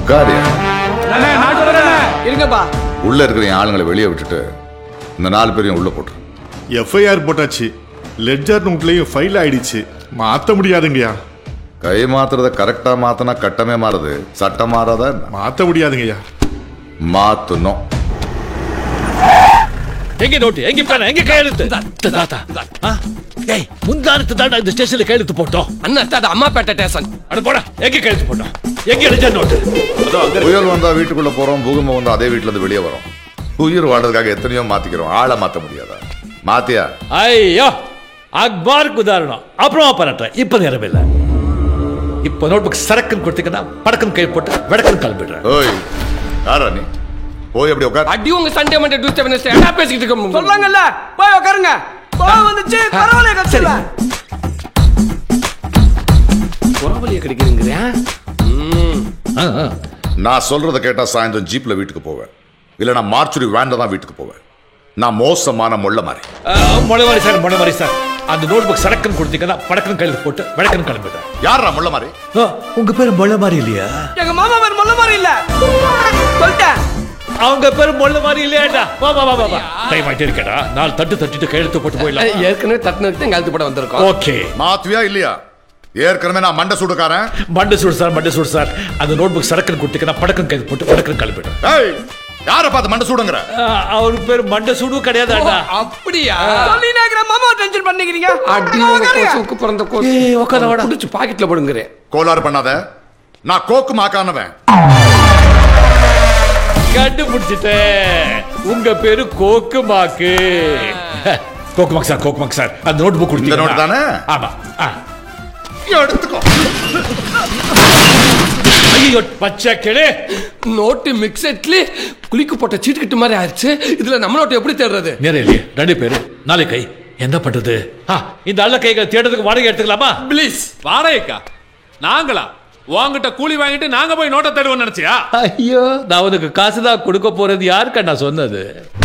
உட்காரியா இருங்கப்பா உள்ள இருக்கிற என் ஆளுங்களை வெளியே விட்டுட்டு இந்த நாலு பேரையும் உள்ள போட்டு எஃப்ஐஆர் போட்டாச்சு லெட்ஜர் நோட்லயும் ஃபைல் ஆயிடுச்சு மாத்த முடியாதுங்கய்யா கை மாத்துறத கரெக்டா மாத்தினா கட்டமே மாறுது சட்டம் மாறாதா என்ன? மாத்த முடியாதுங்கய்யா மாத்தணும் எங்க நோட்டு எங்க பேன எங்க கையெழுத்து தாத்தா ஆ? டேய் முந்தானத்து தாண்டா இந்த ஸ்டேஷன்ல கையெழுத்து போட்டோம் அண்ணா அது அம்மாப்பேட்டை ஸ்டேஷன் அட போடா எங்க கையெழுத்து போட்டோம் எங்க எழுதிய நோட்டு புயல் வந்தா வீட்டுக்குள்ள போறோம் பூகம்பம் வந்தா அதே வீட்டுல இருந்து வெளியே வரோம் உயிர் வாழ்றதுக்காக எத்தனையோ மாத்திக்கிறோம் ஆளை மாத்த முடியாதா மாத்தியா ஐயோ அக்பாருக்கு உதாரணம் அப்புறமா பரட்டேன் இப்ப நேரம் இல்ல இப்ப நோட்புக் சரக்குன்னு கொடுத்தீங்கன்னா படக்குன்னு கை போட்டு விடக்குன்னு கிளம்பிடுறேன் ஓய் யாரா நீ போய் அப்படி உட்கார் அடி உங்க சண்டே மண்டே டியூஸ்டே வெனஸ்டே என்ன பேசிக்கிட்டு இருக்க சொல்லாங்கல்ல போய் உட்காருங்க கோவம் வந்துச்சு பரவாயில்ல கட்சியில கோவலிய கிடைக்கிறீங்க ஆ, ஆ. நான் சொல்றத கேட்டா சாயந்தரம் ஜீப்ல வீட்டுக்கு போவேன் இல்ல நான் மார்ச்சுரி வேன்ல தான் வீட்டுக்கு போவேன் நான் மோசமான முள்ள மாதிரி ஆ, மொளவாரி சார் மொளவாரி சார் அந்த நோட்புக் சரக்குன்னு கொடுத்தீங்கன்னா படக்குன்னு கையெழுத்து போட்டு விடக்குன்னு கிளம்பிடுறேன் யாரா முள்ள மாதிரி ஆ, உங்க பேரு மொள்ள மாதிரி இல்லையா எங்க மாமா பேர் மொல்ல மாதிரி இல்ல சொல்லிட்டேன் அவங்க பேரு மொள்ள மாதிரி இல்லையாடா வா வா வா வா வா டைம் ஆயிட்டே இருக்கடா நாலு தட்டு தட்டிட்டு கையெழுத்து போட்டு போயிடலாம் ஏற்கனவே தட்டுனதுக்கு தான் கழுத்து போட வந்திருக்கோம் ஓகே மாத்துவியா இல்லையா ஏற்கனவே நான் மண்டை சூடுக்காரன் மண்டை சூடு சார் மண்டை சூடு சார் அந்த நோட்புக் சரக்குன்னு கொடுத்தீங்கன்னா படக்குன்னு கையெழுத்து போட்டு விடக்குன்னு கிளம்பிடுறேன் ஏய் யார பார்த்து மண்டை சூடுங்கிற ஆ, அவர் பேர் மண்டை சூடு கிடையாதாடா அப்படியா சொல்லி நேக்கிற மாமா டென்ஷன் பண்ணிக்கிறீங்க அடி உங்க கோசுக்கு பிறந்த கோசு ஏய், உட்காரு, வாடா. குடிச்சு பாக்கெட்ல போடுங்கறேன் கோளாறு பண்ணாத நான் கோக்கு மாக்கானவன் கண்டுபிடிச்சிட்டேன் உங்க பேரு கோக்கு மாக்கு கோக்கு மாக்கு சார் கோக்கு மாக்கு சார் அந்த நோட் புக் இந்த note தானே? ஆமா ஆ. எடுத்துக்கோ ஐயோ பச்சை கிளே நோட்டு மிக்செட்லி குளிக்கு போட்ட சீட்டுக்கிட்டு மாதிரி ஆயிடுச்சு இதுல நம்ம நோட்டு எப்படி தேடுறது நேரிலே ரெண்டு பேரு நாளை கை என்ன பண்றது ஆ, இந்த அல்ல கைகளை தேடுறதுக்கு வாடகை எடுத்துக்கலாமா ப்ளீஸ் வாடகைக்கா நாங்களா உங்ககிட்ட கூலி வாங்கிட்டு நாங்க போய் நோட்டை தருவோம் நினைச்சியா ஐயோ நான் உனக்கு காசு தான் கொடுக்க போறது யாருக்கா நான் சொன்னது